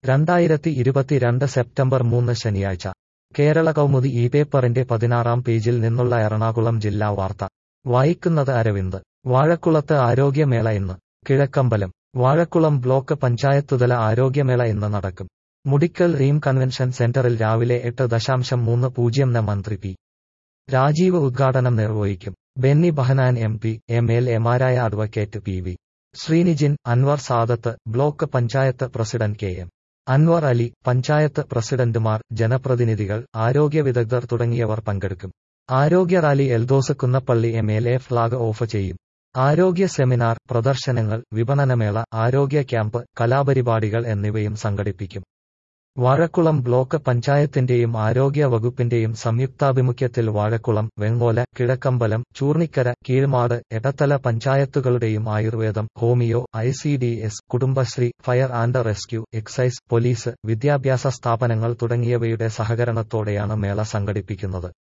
രണ്ടായിരത്തി ഇരുപത്തിരണ്ട് സെപ്റ്റംബർ മൂന്ന് ശനിയാഴ്ച കേരള കൗമുദി ഈ പേപ്പറിന്റെ പതിനാറാം പേജിൽ നിന്നുള്ള എറണാകുളം ജില്ലാ വാർത്ത വായിക്കുന്നത് അരവിന്ദ് വാഴക്കുളത്ത് ആരോഗ്യമേള ഇന്ന് കിഴക്കമ്പലം വാഴക്കുളം ബ്ലോക്ക് പഞ്ചായത്തുതല ആരോഗ്യമേള ഇന്ന് നടക്കും മുടിക്കൽ റീം കൺവെൻഷൻ സെന്ററിൽ രാവിലെ എട്ട് ദശാംശം മൂന്ന് പൂജ്യം ന് മന്ത്രി പി രാജീവ് ഉദ്ഘാടനം നിർവഹിക്കും Benny Behanan M P M L എമാരായ advocate P V Sreenijin Anwar Sadath block panchayat president K M Anwar Ali panchayat പ്രസിഡന്റുമാർ ജനപ്രതിനിധികൾ ആരോഗ്യ വിദഗ്ധർ തുടങ്ങിയവർ പങ്കെടുക്കും ആരോഗ്യ rally Eldhose Kunnappilly M L A flag off ചെയ്യും ആരോഗ്യ സെമിനാർ പ്രദർശനങ്ങൾ വിപണനമേള ആരോഗ്യ ക്യാമ്പ് കലാപരിപാടികൾ എന്നിവയും സംഘടിപ്പിക്കും വാഴക്കുളം ബ്ലോക്ക് പഞ്ചായത്തിന്റെയും ആരോഗ്യ വകുപ്പിന്റെയും സംയുക്താഭിമുഖ്യത്തിൽ വാഴക്കുളം വെങ്ങോല കിഴക്കമ്പലം ചൂർണിക്കര കീഴ്മാട് എടത്തല പഞ്ചായത്തുകളുടെയും ആയുർവേദം homeo I C D S Kudumbashree fire and rescue excise police വിദ്യാഭ്യാസ സ്ഥാപനങ്ങൾ തുടങ്ങിയവയുടെ സഹകരണത്തോടെയാണ് മേള സംഘടിപ്പിക്കുന്നത്